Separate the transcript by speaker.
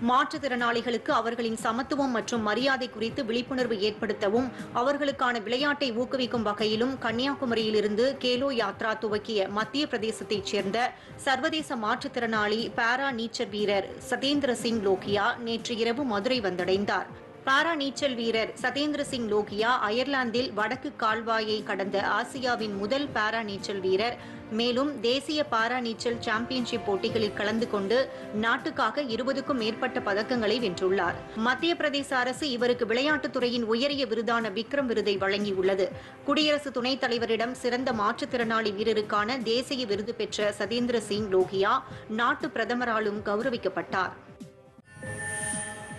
Speaker 1: மாற்றுத்திறனாளிகளுக்கு அவர்களின் சமத்துவம் மற்றும் மரியாதை குறித்து விழிப்புணர்வு ஏற்படுத்தவும் அவர்களுக்கான விளையாட்டை ஊக்குவிக்கும் வகையிலும் கன்னியாகுமரியிலிருந்து கேலோ யாத்ரா துவக்கிய மத்திய பிரதேசத்தைச் சேர்ந்த சர்வதேச மாற்றுத்திறனாளி பாரா நீச்சல் வீரர் சதேந்திர சிங் லோகியா நேற்று இரவு மதுரை வந்தடைந்தார் பாரா நீச்சல் வீரர் சதேந்திர சிங் லோகியா அயர்லாந்தில் வடக்கு கால்வாயை கடந்த ஆசியாவின் முதல் பாரா நீச்சல் வீரர் மேலும் தேசிய பாரா நீச்சல் சாம்பியன்ஷிப் போட்டிகளில் கலந்து கொண்டு நாட்டுக்காக இருபதுக்கும் மேற்பட்ட பதக்கங்களை வென்றுள்ளார் மத்திய பிரதேச அரசு இவருக்கு விளையாட்டுத் துறையின் உயரிய விருதான விக்ரம் விருதை வழங்கியுள்ளது குடியரசு துணைத் தலைவரிடம் சிறந்த மாற்றுத்திறனாளி வீரருக்கான தேசிய விருது பெற்ற சதேந்திர சிங் லோகியா நாட்டு பிரதமராலும் கௌரவிக்கப்பட்டார்